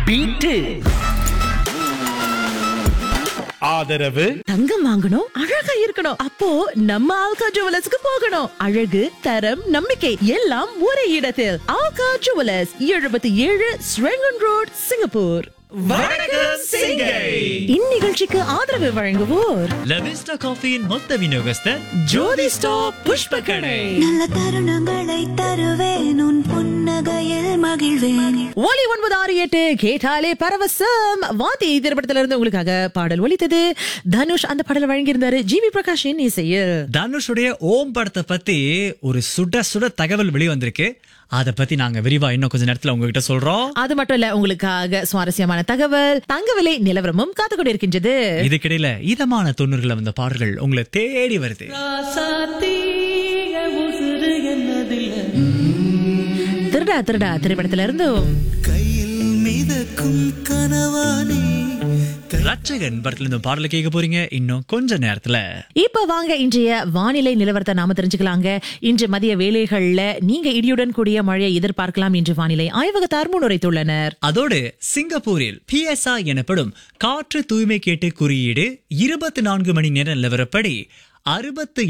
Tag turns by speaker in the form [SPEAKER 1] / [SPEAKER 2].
[SPEAKER 1] beat ஆதரவு
[SPEAKER 2] தங்கம் வாங்கணும் அழகா இருக்கணும் அப்போ நம்ம ஆல்கா ஜுவலர்ஸ்க்கு போகணும் அழகு தரம் நம்பிக்கை எல்லாம் ஒரே இடத்தில் ஆல்கா ஜுவலர்ஸ் எழுபத்தி ஏழு ஸ்ரெங்கன் ரோட் சிங்கப்பூர்
[SPEAKER 1] வணக்கம் சிங்கை
[SPEAKER 2] இந்நிகழ்ச்சிக்கு ஆதரவு வழங்குவோர்
[SPEAKER 3] லவிஸ்டா காஃபியின் மொத்த விநியோகஸ்தர்
[SPEAKER 2] ஜோதி ஸ்டாப் புஷ்ப கடை
[SPEAKER 4] நல்ல தருணங்களை தருவேன் உன் புன்னகையில் மகிழ்வேன்
[SPEAKER 2] ஒலி ஒன்பது ஆறு எட்டு கேட்டாலே பரவசம் வாதி திரைப்படத்துல இருந்து உங்களுக்காக பாடல் ஒலித்தது தனுஷ் அந்த பாடலை வழங்கியிருந்தாரு ஜிவி பிரகாஷின் இசையில்
[SPEAKER 3] தனுஷுடைய ஓம் படத்தை பத்தி ஒரு சுட சுட தகவல் வெளிவந்திருக்கு அதை பத்தி நாங்க விரிவா இன்னும் கொஞ்ச நேரத்துல உங்ககிட்ட சொல்றோம்
[SPEAKER 2] அது மட்டும் இல்ல உங்களுக்காக சுவாரஸ்யமான தகவல் தங்க விலை நிலவரமும் காத்து கொண்டிருக்கின்றது
[SPEAKER 3] இதுக்கிடையில இதமான தொண்ணூறுல வந்த பாடல்கள் உங்களை தேடி வருது
[SPEAKER 2] திருடா திருடா திரைப்படத்துல இருந்தும்
[SPEAKER 5] கையில் மிதக்கும் கனவானே
[SPEAKER 3] ரட்சகன் படத்துல இருந்து பாடலை கேட்க போறீங்க இன்னும் கொஞ்ச நேரத்துல
[SPEAKER 2] இப்ப வாங்க இன்றைய வானிலை நிலவரத்தை நாம தெரிஞ்சுக்கலாங்க இன்று மதிய வேளைகள்ல நீங்க இடியுடன் கூடிய மழையை எதிர்பார்க்கலாம் என்று வானிலை ஆய்வகத்தார் முன்னுரைத்துள்ளனர்
[SPEAKER 3] அதோடு சிங்கப்பூரில் பிஎஸ்ஐ எனப்படும் காற்று தூய்மை கேட்டு குறியீடு இருபத்தி நான்கு மணி நேர நிலவரப்படி அறுபத்து